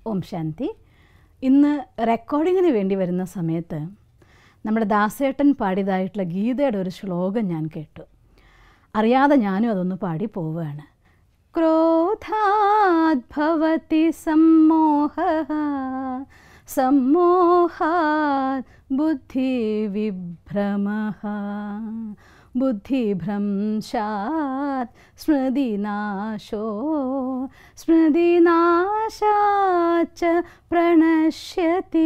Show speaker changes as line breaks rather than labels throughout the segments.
ഓം ശാന്തി ഇന്ന് റെക്കോർഡിങ്ങിന് വേണ്ടി വരുന്ന സമയത്ത് നമ്മുടെ ദാസേട്ടൻ പാടിയതായിട്ടുള്ള ഗീതയുടെ ഒരു ശ്ലോകം ഞാൻ കേട്ടു അറിയാതെ ഞാനും അതൊന്ന് പാടി പോവുകയാണ് ക്രോധാദ്ഭവതി സമ്മോഹ സമ്മോഹാത് ബുദ്ധിവിഭ്രമഃ ബുദ്ധിഭ്രംശാത് സ്മൃതിനാശോ സ്മൃതിനാശാച്ച പ്രണശ്യതി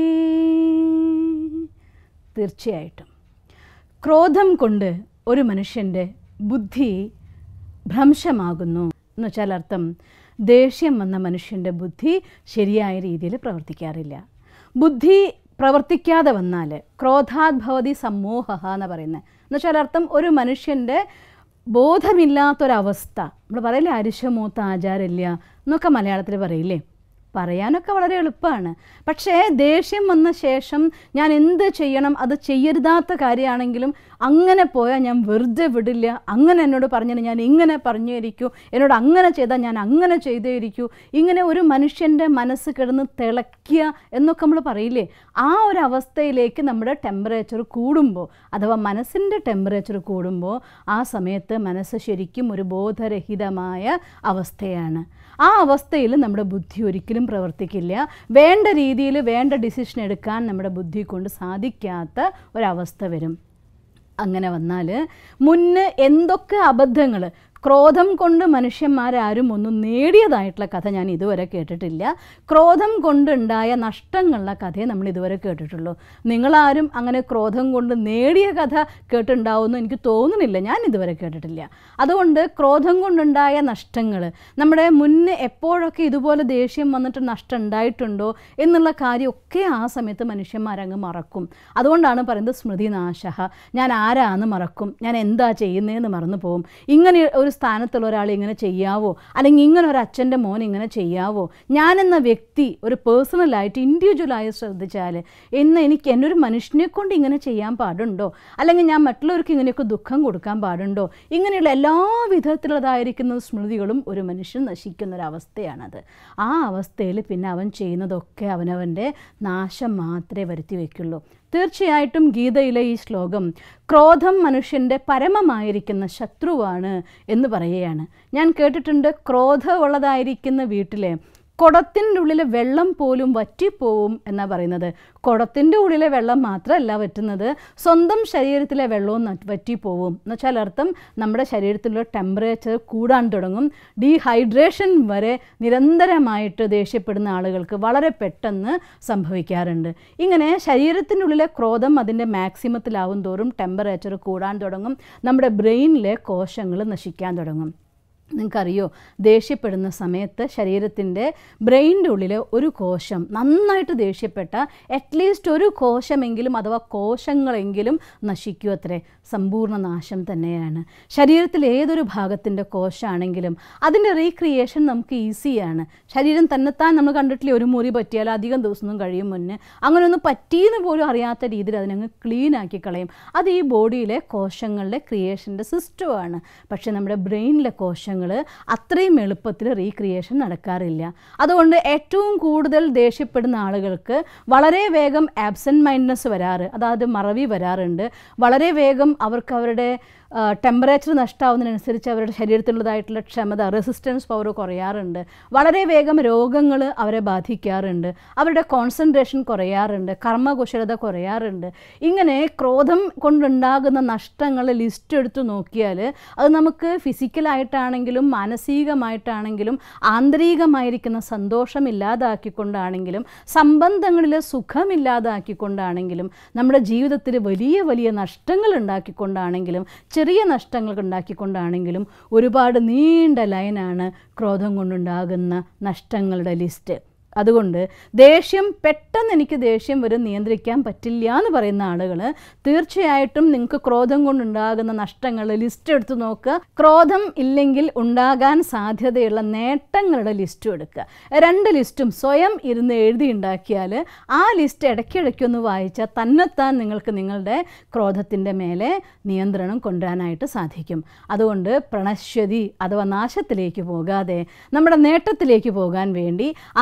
തീർച്ചയായിട്ടും ക്രോധം കൊണ്ട് ഒരു മനുഷ്യൻ്റെ ബുദ്ധി ഭ്രംശമാകുന്നു എന്ന് വെച്ചാൽ അർത്ഥം ദേഷ്യം വന്ന മനുഷ്യൻ്റെ ബുദ്ധി ശരിയായ രീതിയിൽ പ്രവർത്തിക്കാറില്ല ബുദ്ധി പ്രവർത്തിക്കാതെ വന്നാൽ ക്രോധാത് ഭവതി സമ്മോഹ എന്ന് പറയുന്നത് എന്ന് വെച്ചാൽ അർത്ഥം ഒരു മനുഷ്യൻ്റെ ബോധമില്ലാത്തൊരവസ്ഥ നമ്മൾ പറയില്ലേ അരിശമൂത്ത ആചാരമില്ല എന്നൊക്കെ മലയാളത്തിൽ പറയില്ലേ പറയാനൊക്കെ വളരെ എളുപ്പമാണ് പക്ഷേ ദേഷ്യം വന്ന ശേഷം ഞാൻ എന്ത് ചെയ്യണം അത് ചെയ്യരുതാത്ത കാര്യമാണെങ്കിലും അങ്ങനെ പോയാൽ ഞാൻ വെറുതെ വിടില്ല അങ്ങനെ എന്നോട് പറഞ്ഞാൽ ഞാൻ ഇങ്ങനെ പറഞ്ഞേരിക്കൂ എന്നോട് അങ്ങനെ ചെയ്താൽ ഞാൻ അങ്ങനെ ചെയ്തേരിക്കൂ ഇങ്ങനെ ഒരു മനുഷ്യൻ്റെ മനസ്സ് കിടന്ന് തിളയ്ക്കുക എന്നൊക്കെ നമ്മൾ പറയില്ലേ ആ ഒരു അവസ്ഥയിലേക്ക് നമ്മുടെ ടെമ്പറേച്ചർ കൂടുമ്പോൾ അഥവാ മനസ്സിൻ്റെ ടെമ്പറേച്ചർ കൂടുമ്പോൾ ആ സമയത്ത് മനസ്സ് ശരിക്കും ഒരു ബോധരഹിതമായ അവസ്ഥയാണ് ആ അവസ്ഥയിൽ നമ്മുടെ ബുദ്ധി ഒരിക്കലും പ്രവർത്തിക്കില്ല വേണ്ട രീതിയിൽ വേണ്ട ഡിസിഷൻ എടുക്കാൻ നമ്മുടെ ബുദ്ധി കൊണ്ട് സാധിക്കാത്ത ഒരവസ്ഥ വരും അങ്ങനെ വന്നാൽ മുന്ന് എന്തൊക്കെ അബദ്ധങ്ങൾ ക്രോധം കൊണ്ട് മനുഷ്യന്മാരാരും ഒന്നും നേടിയതായിട്ടുള്ള കഥ ഞാൻ ഇതുവരെ കേട്ടിട്ടില്ല ക്രോധം കൊണ്ടുണ്ടായ നഷ്ടങ്ങളുടെ കഥയെ നമ്മൾ ഇതുവരെ കേട്ടിട്ടുള്ളൂ നിങ്ങളാരും അങ്ങനെ ക്രോധം കൊണ്ട് നേടിയ കഥ കേട്ടിട്ടുണ്ടാവുമെന്ന് എനിക്ക് തോന്നുന്നില്ല ഞാൻ ഇതുവരെ കേട്ടിട്ടില്ല അതുകൊണ്ട് ക്രോധം കൊണ്ടുണ്ടായ നഷ്ടങ്ങൾ നമ്മുടെ മുന്നേ എപ്പോഴൊക്കെ ഇതുപോലെ ദേഷ്യം വന്നിട്ട് നഷ്ടം ഉണ്ടായിട്ടുണ്ടോ എന്നുള്ള കാര്യമൊക്കെ ആ സമയത്ത് മനുഷ്യന്മാരങ്ങ് മറക്കും അതുകൊണ്ടാണ് പറയുന്നത് സ്മൃതിനാശ ഞാൻ ആരാന്ന് മറക്കും ഞാൻ എന്താ ചെയ്യുന്നതെന്ന് മറന്നു പോകും ഇങ്ങനെ ഒരു സ്ഥാനത്തുള്ള ഒരാൾ ഇങ്ങനെ ചെയ്യാവോ അല്ലെങ്കിൽ ഇങ്ങനെ ഒരു അച്ഛൻ്റെ മോൻ ഇങ്ങനെ ചെയ്യാവോ ഞാനെന്ന വ്യക്തി ഒരു പേഴ്സണലായിട്ട് ഇൻഡിവിജ്വലായി ശ്രദ്ധിച്ചാൽ ഇന്ന് എനിക്ക് എൻ്റെ ഒരു മനുഷ്യനെ കൊണ്ട് ഇങ്ങനെ ചെയ്യാൻ പാടുണ്ടോ അല്ലെങ്കിൽ ഞാൻ മറ്റുള്ളവർക്ക് ഇങ്ങനെയൊക്കെ ദുഃഖം കൊടുക്കാൻ പാടുണ്ടോ ഇങ്ങനെയുള്ള എല്ലാ വിധത്തിലുള്ളതായിരിക്കുന്ന സ്മൃതികളും ഒരു മനുഷ്യൻ നശിക്കുന്ന ഒരു അവസ്ഥയാണത് ആ അവസ്ഥയിൽ പിന്നെ അവൻ ചെയ്യുന്നതൊക്കെ അവനവൻ്റെ നാശം മാത്രമേ വരുത്തി വയ്ക്കുള്ളൂ തീർച്ചയായിട്ടും ഗീതയിലെ ഈ ശ്ലോകം ക്രോധം മനുഷ്യൻ്റെ പരമമായിരിക്കുന്ന ശത്രുവാണ് എന്ന് പറയുകയാണ് ഞാൻ കേട്ടിട്ടുണ്ട് ക്രോധമുള്ളതായിരിക്കുന്ന വീട്ടിലെ കുടത്തിൻ്റെ ഉള്ളിലെ വെള്ളം പോലും വറ്റിപ്പോവും എന്നാണ് പറയുന്നത് കുടത്തിൻ്റെ ഉള്ളിലെ വെള്ളം മാത്രമല്ല വറ്റുന്നത് സ്വന്തം ശരീരത്തിലെ വെള്ളവും ന- വറ്റിപ്പോവും എന്ന് വെച്ചാൽ അർത്ഥം നമ്മുടെ ശരീരത്തിലുള്ള ടെമ്പറേച്ചർ കൂടാൻ തുടങ്ങും ഡീഹൈഡ്രേഷൻ വരെ നിരന്തരമായിട്ട് ദേഷ്യപ്പെടുന്ന ആളുകൾക്ക് വളരെ പെട്ടെന്ന് സംഭവിക്കാറുണ്ട് ഇങ്ങനെ ശരീരത്തിൻ്റെ ഉള്ളിലെ ക്രോധം അതിൻ്റെ മാക്സിമത്തിലാവും തോറും ടെമ്പറേച്ചർ കൂടാൻ തുടങ്ങും നമ്മുടെ ബ്രെയിനിലെ കോശങ്ങൾ നശിക്കാൻ തുടങ്ങും നിങ്ങൾക്കറിയോ ദേഷ്യപ്പെടുന്ന സമയത്ത് ശരീരത്തിൻ്റെ ബ്രെയിനിൻ്റെ ഉള്ളിൽ ഒരു കോശം നന്നായിട്ട് ദേഷ്യപ്പെട്ട അറ്റ്ലീസ്റ്റ് ഒരു കോശമെങ്കിലും അഥവാ കോശങ്ങളെങ്കിലും നശിക്കൂ അത്രേ സമ്പൂർണ്ണ നാശം തന്നെയാണ് ശരീരത്തിൽ ഏതൊരു ഭാഗത്തിൻ്റെ കോശമാണെങ്കിലും അതിൻ്റെ റീക്രിയേഷൻ നമുക്ക് ഈസിയാണ് ശരീരം തന്നെത്താൻ നമ്മൾ കണ്ടിട്ടില്ലേ ഒരു മുറി പറ്റിയാൽ അധികം ദിവസമൊന്നും കഴിയും മുന്നേ അങ്ങനെ ഒന്നും പറ്റിയെന്ന് പോലും അറിയാത്ത രീതിയിൽ അതിനങ്ങ് ക്ലീൻ ആക്കി കളയും അത് ഈ ബോഡിയിലെ കോശങ്ങളുടെ ക്രിയേഷൻ്റെ സിസ്റ്റമാണ് പക്ഷേ നമ്മുടെ ബ്രെയിനിലെ കോശങ്ങൾ അത്രയും എളുപ്പത്തിൽ റീക്രിയേഷൻ നടക്കാറില്ല അതുകൊണ്ട് ഏറ്റവും കൂടുതൽ ദേഷ്യപ്പെടുന്ന ആളുകൾക്ക് വളരെ വേഗം ആബ്സെൻറ്റ് മൈൻഡ്നെസ് വരാറ് അതായത് മറവി വരാറുണ്ട് വളരെ വേഗം അവർക്ക് അവരുടെ ടെമ്പറേച്ചർ നഷ്ടമാവുന്നതിനനുസരിച്ച് അവരുടെ ശരീരത്തിലുള്ളതായിട്ടുള്ള ക്ഷമത റെസിസ്റ്റൻസ് പവർ കുറയാറുണ്ട് വളരെ വേഗം രോഗങ്ങൾ അവരെ ബാധിക്കാറുണ്ട് അവരുടെ കോൺസെൻട്രേഷൻ കുറയാറുണ്ട് കർമ്മകുശലത കുറയാറുണ്ട് ഇങ്ങനെ ക്രോധം കൊണ്ടുണ്ടാകുന്ന നഷ്ടങ്ങൾ ലിസ്റ്റ് എടുത്ത് നോക്കിയാൽ അത് നമുക്ക് ഫിസിക്കലായിട്ടാണെങ്കിലും മാനസികമായിട്ടാണെങ്കിലും ആന്തരികമായിരിക്കുന്ന സന്തോഷം ഇല്ലാതാക്കിക്കൊണ്ടാണെങ്കിലും സംബന്ധങ്ങളിലെ സുഖമില്ലാതാക്കിക്കൊണ്ടാണെങ്കിലും നമ്മുടെ ജീവിതത്തിൽ വലിയ വലിയ നഷ്ടങ്ങൾ ഉണ്ടാക്കിക്കൊണ്ടാണെങ്കിലും ചെറിയ നഷ്ടങ്ങൾ ഉണ്ടാക്കിക്കൊണ്ടാണെങ്കിലും ഒരുപാട് നീണ്ട ലൈനാണ് ക്രോധം കൊണ്ടുണ്ടാകുന്ന നഷ്ടങ്ങളുടെ ലിസ്റ്റ് അതുകൊണ്ട് ദേഷ്യം പെട്ടെന്ന് എനിക്ക് ദേഷ്യം വരും നിയന്ത്രിക്കാൻ പറ്റില്ല എന്ന് പറയുന്ന ആളുകൾ തീർച്ചയായിട്ടും നിങ്ങൾക്ക് ക്രോധം കൊണ്ടുണ്ടാകുന്ന നഷ്ടങ്ങൾ ലിസ്റ്റ് എടുത്ത് നോക്കുക ക്രോധം ഇല്ലെങ്കിൽ ഉണ്ടാകാൻ സാധ്യതയുള്ള നേട്ടങ്ങളുടെ ലിസ്റ്റും എടുക്കുക രണ്ട് ലിസ്റ്റും സ്വയം ഇരുന്ന് എഴുതി ഉണ്ടാക്കിയാൽ ആ ലിസ്റ്റ് ഇടയ്ക്കിടയ്ക്കൊന്ന് വായിച്ചാൽ തന്നെത്താൻ നിങ്ങൾക്ക് നിങ്ങളുടെ ക്രോധത്തിൻ്റെ മേലെ നിയന്ത്രണം കൊണ്ടുവരാനായിട്ട് സാധിക്കും അതുകൊണ്ട് പ്രണശ്വതി അഥവാ നാശത്തിലേക്ക് പോകാതെ നമ്മുടെ നേട്ടത്തിലേക്ക് പോകാൻ വേണ്ടി ആ നഷ്ട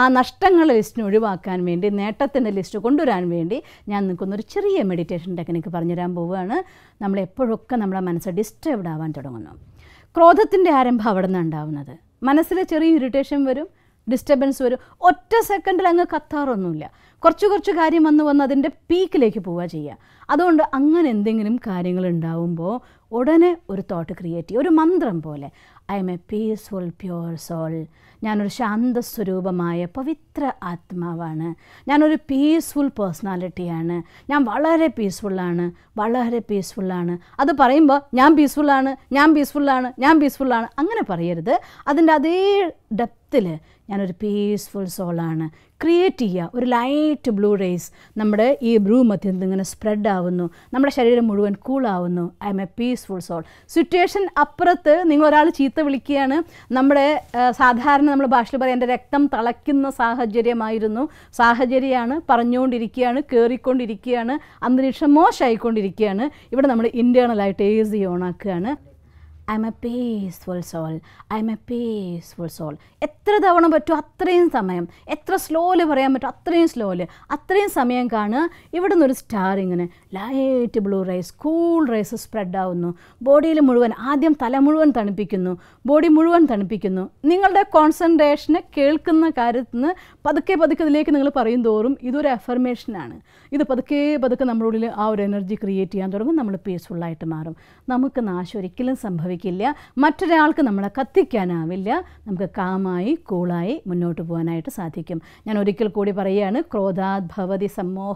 നഷ്ടങ്ങളുടെ ലിസ്റ്റിനെ ഒഴിവാക്കാൻ വേണ്ടി നേട്ടത്തിൻ്റെ ലിസ്റ്റ് കൊണ്ടുവരാൻ വേണ്ടി ഞാൻ നിൽക്കുന്ന ഒരു ചെറിയ മെഡിറ്റേഷൻ ടെക്നിക്ക് പറഞ്ഞുതരാൻ പോവുകയാണ് നമ്മൾ എപ്പോഴൊക്കെ നമ്മുടെ മനസ്സ് ഡിസ്റ്റർബ്ഡ് ആവാൻ തുടങ്ങുന്നു ക്രോധത്തിൻ്റെ ആരംഭം അവിടെ നിന്നാണ് ഉണ്ടാവുന്നത് മനസ്സിൽ ചെറിയ ഇറിറ്റേഷൻ വരും ഡിസ്റ്റർബൻസ് വരും ഒറ്റ സെക്കൻഡിൽ അങ്ങ് കത്താറൊന്നുമില്ല കുറച്ച് കുറച്ച് കാര്യം വന്ന് വന്ന് അതിൻ്റെ പീക്കിലേക്ക് പോവുക ചെയ്യുക അതുകൊണ്ട് അങ്ങനെ എന്തെങ്കിലും കാര്യങ്ങൾ ഉണ്ടാവുമ്പോൾ ഉടനെ ഒരു തോട്ട് ക്രിയേറ്റ് ചെയ്യുക ഒരു മന്ത്രം പോലെ I am a peaceful pure soul ഞാനൊരു ശാന്തസ്വരൂപമായ പവിത്ര ആത്മാവാണ് ഞാനൊരു പീസ്ഫുൾ പേഴ്സണാലിറ്റിയാണ് ഞാൻ വളരെ പീസ്ഫുള്ളാണ് വളരെ പീസ്ഫുള്ളാണ് അത് പറയുമ്പോൾ ഞാൻ പീസ്ഫുള്ളാണ് ഞാൻ പീസ്ഫുള്ളാണ് ഞാൻ പീസ്ഫുള്ളാണ് അങ്ങനെ പറയരുത് അതിൻ്റെ അതേ ഡെപ്തിൽ ഞാനൊരു പീസ്ഫുൾ സോളാണ് ക്രിയേറ്റ് ചെയ്യുക ഒരു ലൈറ്റ് ബ്ലൂ റേസ് നമ്മുടെ ഈ ബ്ലൂ മധ്യത്തിൽ നിന്ന് ഇങ്ങനെ സ്പ്രെഡ് ആവുന്നു നമ്മുടെ ശരീരം മുഴുവൻ കൂളാവുന്നു I am a peaceful soul situation അപ്പുറത്ത് നിങ്ങൾ ഒരാൾ ചീത്ത വിളിക്കുകയാണ് നമ്മുടെ ആ, സാധാരണ നമ്മൾ ഭാഷയിൽ പറയാം എൻ്റെ രക്തം തിളയ്ക്കുന്ന സാഹചര്യമായിരുന്നു സാഹചര്യമാണ് പറഞ്ഞുകൊണ്ടിരിക്കുകയാണ് കയറിക്കൊണ്ടിരിക്കുകയാണ് അന്തരീക്ഷം മോശമായിക്കൊണ്ടിരിക്കുകയാണ് ഇവിടെ നമ്മൾ ഇൻറ്റേർണലായിട്ട് എ സി ഓണാക്കുകയാണ് I am a peaceful soul I am a peaceful soul എത്ര തവണ പറ്റുമോ അത്രയും സമയം എത്ര സ്ലോയിൽ പറയാൻ പറ്റും അത്രയും സ്ലോയിൽ അത്രയും സമയം കാണുക ഇവിടെ നിന്നൊരു സ്റ്റാർ ഇങ്ങനെ light blue rays cool rays spread ആവുന്നു ബോഡിയിൽ മുഴുവൻ ആദ്യം തല മുഴുവൻ തണുപ്പിക്കുന്നു ബോഡി മുഴുവൻ തണുപ്പിക്കുന്നു നിങ്ങളുടെ കോൺസെൻട്രേഷനെ കേൾക്കുന്ന കാര്യത്തിൽ നിന്ന് പതുക്കെ പതുക്കെ ഇതിലേക്ക് നിങ്ങൾ പറയും തോറും ഇതൊരു അഫർമേഷനാണ് ഇത് പതുക്കെ പതുക്കെ നമ്മുടെ ഉള്ളിൽ ആ ഒരു എനർജി ക്രിയേറ്റ് ചെയ്യാൻ തുടങ്ങും നമ്മൾ പീസ്ഫുള്ളായിട്ട് മാറും നമുക്ക് നാശം ഒരിക്കലും സംഭവിക്കില്ല മറ്റൊരാൾക്ക് നമ്മളെ കത്തിക്കാനാവില്ല നമുക്ക് കാമായി കൂളായി മുന്നോട്ട് പോകാനായിട്ട് സാധിക്കും ഞാൻ ഒരിക്കൽ കൂടി പറയുകയാണ് ക്രോധാത് ഭവതി സമോഹ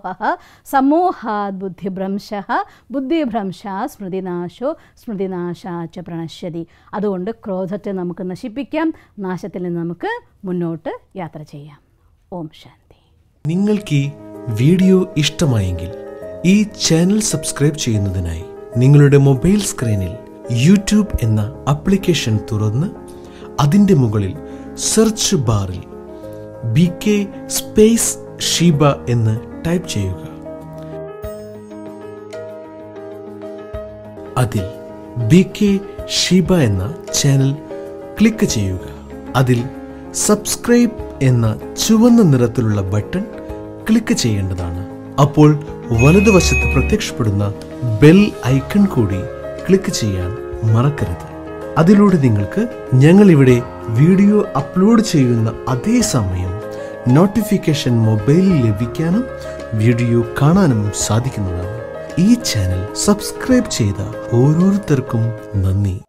സമൂഹാത് ബുദ്ധിഭ്രംശ ബുദ്ധിഭ്രംശ സ്മൃതിനാശോ സ്മൃതിനാശാച്ച പ്രണശ്യതി അതുകൊണ്ട് ക്രോധത്തെ നമുക്ക് നശിപ്പിക്കാം നാശത്തിൽ നിന്ന് നമുക്ക് മുന്നോട്ട് യാത്ര ചെയ്യാം ഓം ശാന്തി
നിങ്ങൾക്ക് ഈ വീഡിയോ ഇഷ്ടമായെങ്കിൽ ഈ ചാനൽ സബ്സ്ക്രൈബ് ചെയ്യുന്നതിനായി നിങ്ങളുടെ മൊബൈൽ സ്ക്രീനിൽ യൂട്യൂബ് എന്ന ആപ്ലിക്കേഷൻ തുറന്ന് അതിൻ്റെ മുകളിൽ സെർച്ച് ബാറിൽ ബി കെ സ്പേസ് ഷീബ എന്ന് ടൈപ്പ് ചെയ്യുക അതിൽ ബി കെ ഷീബ എന്ന ചാനൽ ക്ലിക്ക് ചെയ്യുക അതിൽ സബ്സ്ക്രൈബ് എന്ന ചുവന്ന നിറത്തിലുള്ള ബട്ടൺ ക്ലിക്ക് ചെയ്യേണ്ടതാണ് അപ്പോൾ വലതുവശത്ത് പ്രത്യക്ഷപ്പെടുന്ന ബെൽ ഐക്കൺ കൂടി ക്ലിക്ക് ചെയ്യാൻ മറക്കരുത് അതിലൂടെ നിങ്ങൾക്ക് ഞങ്ങൾ ഇവിടെ വീഡിയോ അപ്ലോഡ് ചെയ്യുന്ന അതേ സമയം നോട്ടിഫിക്കേഷൻ മൊബൈലിൽ ലഭിക്കാനും വീഡിയോ കാണാനും സാധിക്കുന്നതാണ് ഈ ചാനൽ സബ്സ്ക്രൈബ് ചെയ്ത ഓരോരുത്തർക്കും നന്ദി